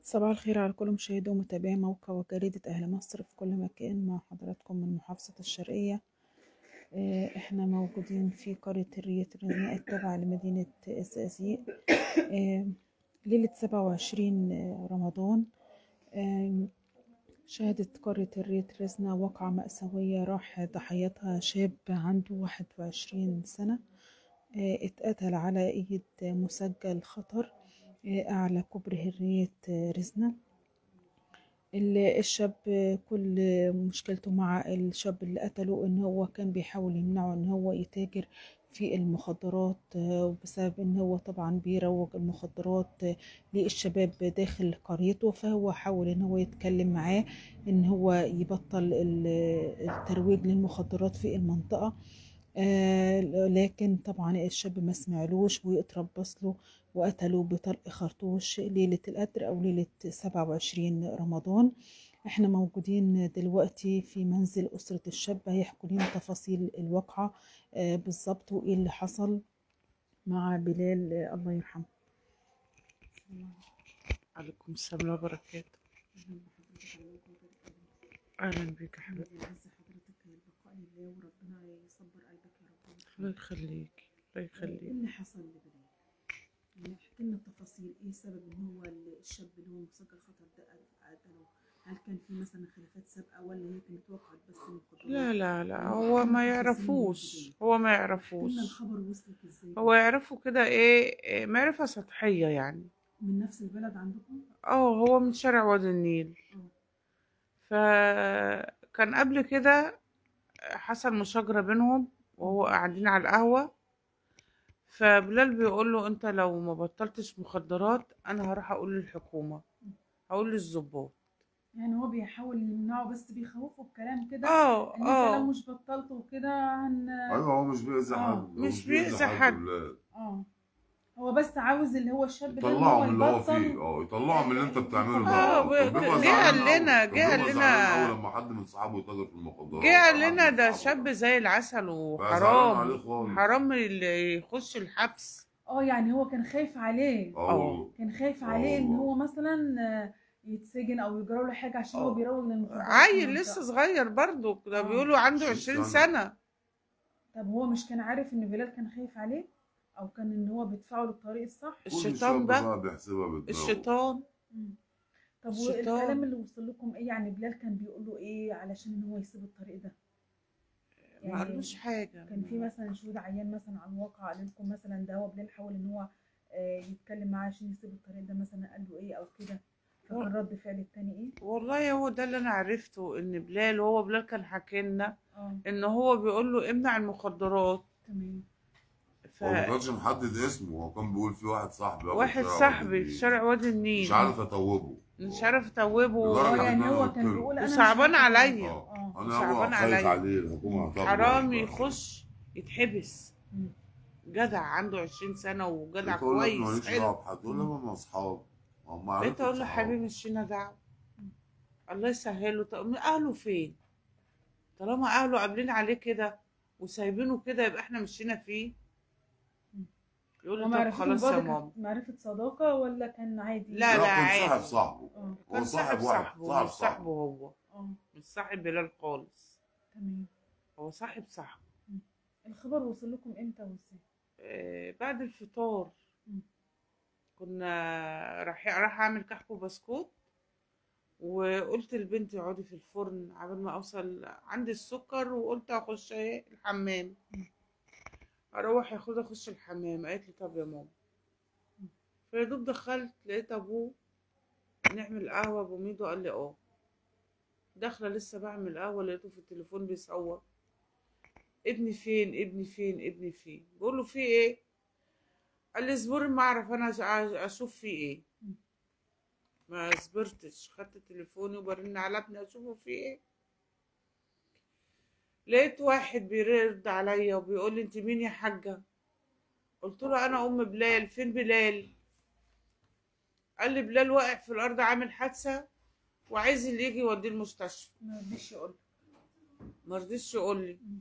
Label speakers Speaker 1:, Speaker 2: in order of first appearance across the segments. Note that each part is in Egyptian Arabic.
Speaker 1: صباح الخير على كل مشاهدي ومتابعي موقع وجريدة أهل مصر في كل مكان مع حضراتكم من محافظة الشرقية آه، احنا موجودين في قرية الرية الرناء التابعة لمدينة الزقازيق آه، ليلة سبعة وعشرين رمضان آه، شهدت قرية الرية رزنا واقعة مأساوية راح ضحيتها شاب عنده واحد وعشرين سنة آه، اتقتل على ايد مسجل خطر آه، اعلى كوبري هرية آه، رزنا ال- الشاب آه، كل مشكلته مع الشاب اللي قتله ان هو كان بيحاول يمنعه ان هو يتاجر في المخدرات آه، بسبب ان هو طبعا بيروج المخدرات آه، للشباب داخل قريته فهو حاول ان هو يتكلم معاه ان هو يبطل ال- الترويج للمخدرات في المنطقة آه، لكن طبعا الشاب ما سمعلوش واتربص له وقتلوه بطلق خرطوش ليلة القدر أو ليلة 27 رمضان احنا موجودين دلوقتي في منزل أسرة الشاب هيحكوا لنا تفاصيل الواقعة آه، بالظبط وإيه اللي حصل مع بلال آه، الله يرحمه
Speaker 2: عليكم السلام وبركاته اهلا بك يا حبيبتي
Speaker 1: حضرتك البقاء لله وربنا يصبر قلبك يا رب
Speaker 2: الله يخليك الله
Speaker 1: ايه
Speaker 2: يخليك
Speaker 1: اللي حصل لبلال؟ يعني احكي لنا التفاصيل ايه سبب ان هو الشاب اللي هو مسجل خطر ده قتله؟ هل كان في مثلا خلافات سابقه ولا هي كانت وقعت بس مخدرات؟
Speaker 2: لا لا لا
Speaker 1: يعني
Speaker 2: هو
Speaker 1: احكي
Speaker 2: ما
Speaker 1: لنا تفاصيل من
Speaker 2: يعرفوش
Speaker 1: البداية.
Speaker 2: هو ما
Speaker 1: احكي لنا
Speaker 2: يعرفوش
Speaker 1: الخبر وصلك ازاي؟
Speaker 2: هو يعرفوا كده ايه إيه، معرفة سطحية يعني
Speaker 1: من نفس البلد عندكم؟
Speaker 2: اه هو من شارع وادي النيل
Speaker 1: اه
Speaker 2: فكان قبل كده حصل مشاجرة بينهم وهو قاعدين على القهوة فبلال بيقول له انت لو ما بطلتش مخدرات انا هروح اقول للحكومة هقول للظباط
Speaker 1: يعني هو بيحاول يمنعه بس بيخوفه بكلام كده
Speaker 2: اه
Speaker 1: ان انت لو
Speaker 2: اه
Speaker 1: مش بطلت وكده هن
Speaker 3: ايوه هو مش بيأذي
Speaker 1: آه،
Speaker 3: حد هو
Speaker 2: مش بيأذي حد.
Speaker 3: بالله.
Speaker 1: اه هو بس عاوز اللي هو الشاب ده ان هو
Speaker 3: يطلعه من اللي هو
Speaker 1: يبطل
Speaker 3: فيه اه يطلعه من اللي انت بتعمله ده
Speaker 2: آه،
Speaker 3: آه، كان بيبقى
Speaker 2: جه
Speaker 3: زعلان
Speaker 2: قال لنا-
Speaker 3: أوي.
Speaker 2: جه
Speaker 3: كان
Speaker 2: قال
Speaker 3: بيبقى
Speaker 2: لنا-
Speaker 3: زعلان أوي لما حد من صحابه يتاجر في المخدرات
Speaker 2: جه قال
Speaker 3: أو حد
Speaker 2: لنا
Speaker 3: من
Speaker 2: ده
Speaker 3: صحابه
Speaker 2: شاب زي العسل
Speaker 3: بقى زعلان عليه
Speaker 2: وحرام
Speaker 3: خالص.
Speaker 2: حرام اللي يخش الحبس
Speaker 1: اه يعني هو كان خايف عليه
Speaker 3: اه والله.
Speaker 1: كان خايف
Speaker 3: آه
Speaker 1: عليه ان
Speaker 3: والله.
Speaker 1: هو مثلا آه، يتسجن او يجرى له حاجه عشان هو
Speaker 3: آه.
Speaker 1: بيروج للمخدرات في
Speaker 2: عيل
Speaker 1: المنطقة.
Speaker 2: لسه صغير برضه ده
Speaker 1: آه.
Speaker 2: بيقولوا عنده
Speaker 3: 20
Speaker 2: عشرين
Speaker 3: سنة.
Speaker 2: سنة
Speaker 1: طب هو مش كان عارف ان بلال كان خايف عليه او كان ان هو بيدفعه للطريق الصح
Speaker 3: كل
Speaker 2: الشيطان
Speaker 3: شاب
Speaker 2: ده
Speaker 3: بقى بيحسبها بدماغه
Speaker 2: الشيطان
Speaker 1: مم. طب
Speaker 2: الشيطان.
Speaker 1: والكلام اللي وصل لكم ايه يعني بلال كان بيقول له ايه علشان ان هو يسيب الطريق ده
Speaker 2: ما
Speaker 1: يعني
Speaker 2: قالوش حاجة
Speaker 1: كان في مثلا شهود عيان مثلا عن واقع قال لكم مثلا ده هو بلال حاول ان هو آه، يتكلم معاه عشان يسيب الطريق ده مثلا قال له ايه او كده فكان رد فعل التاني ايه
Speaker 2: والله هو ده اللي انا عرفته ان بلال وهو بلال كان حكي لنا
Speaker 1: اه
Speaker 2: ان هو بيقول له امنع المخدرات
Speaker 1: تمام
Speaker 2: ف
Speaker 3: هو ما كانش محدد اسمه هو كان بيقول في واحد صاحبي أبو
Speaker 2: واحد
Speaker 3: شارع
Speaker 2: صاحبي
Speaker 3: وادي
Speaker 2: في
Speaker 3: النيل.
Speaker 2: شارع وادي النيل
Speaker 3: مش عارف اتوبه
Speaker 2: مش عارف اتوبه
Speaker 3: لدرجة
Speaker 1: اه
Speaker 3: إن
Speaker 1: يعني
Speaker 3: أنا
Speaker 1: هو
Speaker 3: قلت
Speaker 1: كان
Speaker 3: له.
Speaker 1: بيقول انا مش
Speaker 2: وصعبان
Speaker 1: عارفة
Speaker 2: عليا.
Speaker 1: أقول.
Speaker 3: اه
Speaker 1: اه
Speaker 3: انا
Speaker 2: صعبان
Speaker 3: هو خايف
Speaker 2: عليا.
Speaker 3: عليه الحكومه هتاخده
Speaker 2: حرام
Speaker 3: بقى.
Speaker 2: يخش يتحبس
Speaker 1: مم.
Speaker 2: جدع عنده عشرين سنة وجدع
Speaker 3: تقول لك
Speaker 2: كويس
Speaker 3: ماليش
Speaker 2: حلو
Speaker 3: دعوه بحد تقول له هم اصحاب هم
Speaker 2: بقيت
Speaker 3: عارفين
Speaker 2: اقول له
Speaker 3: صحاب.
Speaker 2: حبيبي مشينا دعوة الله يسهله طب اهله فين طالما اهله قابلين عليه كده وسايبينه كده يبقى احنا مشينا فيه يقول لي طب
Speaker 1: ومعرفتهم
Speaker 2: خلاص يا
Speaker 1: برضه
Speaker 2: ماما
Speaker 1: كانت معرفة صداقة ولا كان عادي؟
Speaker 2: لا،
Speaker 3: لا
Speaker 2: لا،
Speaker 3: كان
Speaker 2: عادي.
Speaker 3: صاحب صاحبه
Speaker 1: اه
Speaker 3: هو
Speaker 2: كان
Speaker 3: صاحب
Speaker 2: صاحب
Speaker 3: واحد
Speaker 2: صاحبه
Speaker 3: صاحب
Speaker 2: مش صاحبه
Speaker 3: صاحبه
Speaker 2: هو
Speaker 1: اه
Speaker 2: مش صاحب بلال خالص
Speaker 1: تمام
Speaker 2: هو صاحب صاحبه
Speaker 1: الخبر وصل لكم امتى وازاي؟
Speaker 2: آه بعد الفطار
Speaker 1: مم.
Speaker 2: كنا رايح راح اعمل كحك وبسكوت وقلت لبنتي اقعدي في الفرن قبل ما اوصل عندي السكر وقلت اخش ايه الحمام اروح ياخد اخش الحمام قالت لي طب يا ماما فيا دوب دخلت لقيت ابوه نعمل قهوه ابو ميدو قال لي اه داخله لسه بعمل قهوه لقيته في التليفون بيصور ابني فين ابني فين ابني فين بقول له في ايه قال لي اصبري ما اعرف انا أش- اشوف في ايه ما صبرتش خدت تليفوني وبرن على ابني اشوفه في ايه لقيت واحد بيرد عليا وبيقول لي انت مين يا حاجه قلت له انا ام بلال فين بلال قال لي بلال واقع في الارض عامل حادثه وعايز اللي يجي يوديه المستشفى
Speaker 1: ما رضيش يقول
Speaker 2: ما رضيش يقول لي
Speaker 1: مم.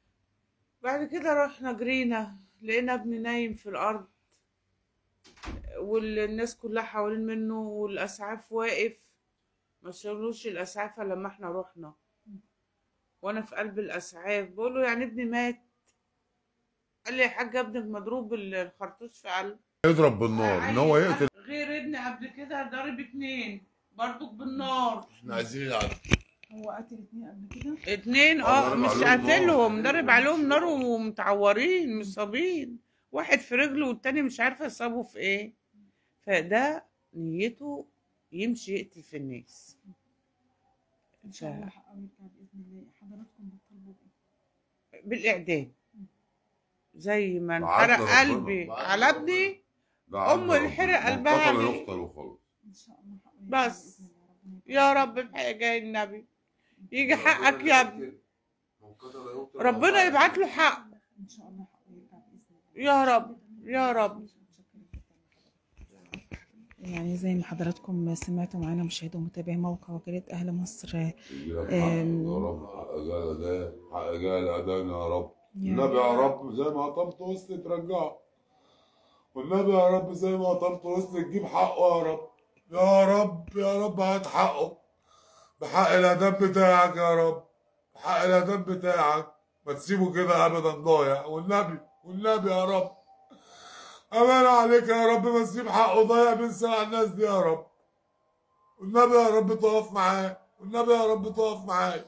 Speaker 2: بعد كده رحنا جرينا لقينا ابني نايم في الارض والناس كلها حوالين منه والاسعاف واقف ما شالوش الاسعاف إلا لما احنا رحنا وانا في قلب الاسعاف بقول له يعني ابني مات قال لي يا حاج ابنك مضروب الخرطوش في قلب
Speaker 3: يضرب بالنار ان هو يقتل
Speaker 2: غير ابني قبل كده ضارب اتنين برضك بالنار
Speaker 3: احنا عايزين نعرف
Speaker 1: هو قتل اتنين قبل كده
Speaker 2: اتنين
Speaker 3: آه،
Speaker 2: اه
Speaker 3: ضرب
Speaker 2: مش
Speaker 3: عليهم نار.
Speaker 2: قاتلهم ضرب عليهم نار ومتعورين مصابين واحد في رجله والتاني مش عارفه اصابه في ايه فده نيته يمشي يقتل في الناس
Speaker 1: ان شاء الله حقه يرجع باذن الله حضراتكم بتطلبوا ايه
Speaker 2: بالاعدام زي ما
Speaker 3: بعد
Speaker 2: انحرق
Speaker 3: ربنا،
Speaker 2: قلبي
Speaker 3: بعد
Speaker 2: على
Speaker 3: ربنا.
Speaker 2: ابني
Speaker 3: ده
Speaker 2: أم
Speaker 3: عند
Speaker 2: الحرق
Speaker 3: ربنا.
Speaker 2: قلبها
Speaker 3: من قتل
Speaker 2: عليه.
Speaker 3: يقتل وخلاص
Speaker 1: ان شاء الله حقه يرجع
Speaker 2: بس.
Speaker 1: بإذن الله. ربنا يكرمك.
Speaker 2: يا رب بحق النبي يجي حقك يا ابني
Speaker 3: من قتل يقتل
Speaker 2: ربنا
Speaker 3: وخلاص.
Speaker 2: يبعت له حق
Speaker 1: ان شاء الله حقه يرجع باذن الله
Speaker 2: يا رب يا رب
Speaker 1: يعني زي ما حضراتكم سمعتوا معانا مشاهدوا ومتابعي موقع وكالة أهل مصر
Speaker 3: يجيلك حق
Speaker 1: أم.
Speaker 3: يا رب حق جال ده حق جال أدانا يا رب
Speaker 1: يا
Speaker 3: النبي يا رب زي ما قطمت وسط ترجعه والنبي يا رب زي ما قطمت وسط تجيب حقه يا رب يا رب يا رب هات حقه بحق الأدب بتاعك يا رب بحق الأدب بتاعك ما تسيبه كده أبدا ضايع والنبي والنبي يا رب أمان عليك يا رب ما تسيب حقه ضايع من سمع الناس دي يا رب والنبي يا رب تقف معاه والنبي يا رب تقف معاه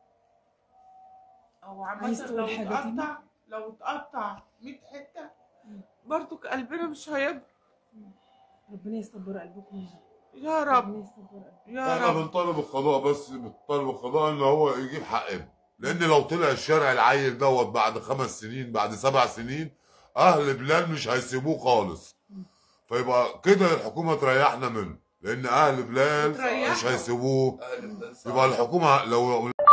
Speaker 2: او
Speaker 1: عايز
Speaker 2: عامة
Speaker 1: تقول
Speaker 2: لو
Speaker 1: حاجة تاني؟
Speaker 2: اتقطع لو اتقطع 100 حتة برضك قلبنا مش هيبقى
Speaker 1: ربنا يصبر قلبكم
Speaker 2: يا رب
Speaker 1: ربنا يصبر قلبكم
Speaker 2: يا
Speaker 3: احنا
Speaker 2: رب
Speaker 3: بنطالب القضاء بس بنطالب القضاء ان هو يجيب حق ابنه لان لو طلع الشارع العيل دوت بعد خمس سنين بعد سبع سنين اهل بلال مش هيسيبوه خالص فيبقى كده الحكومه تريحنا منه لان اهل بلال
Speaker 2: تريحنا.
Speaker 3: مش هيسيبوه يبقى الحكومه لو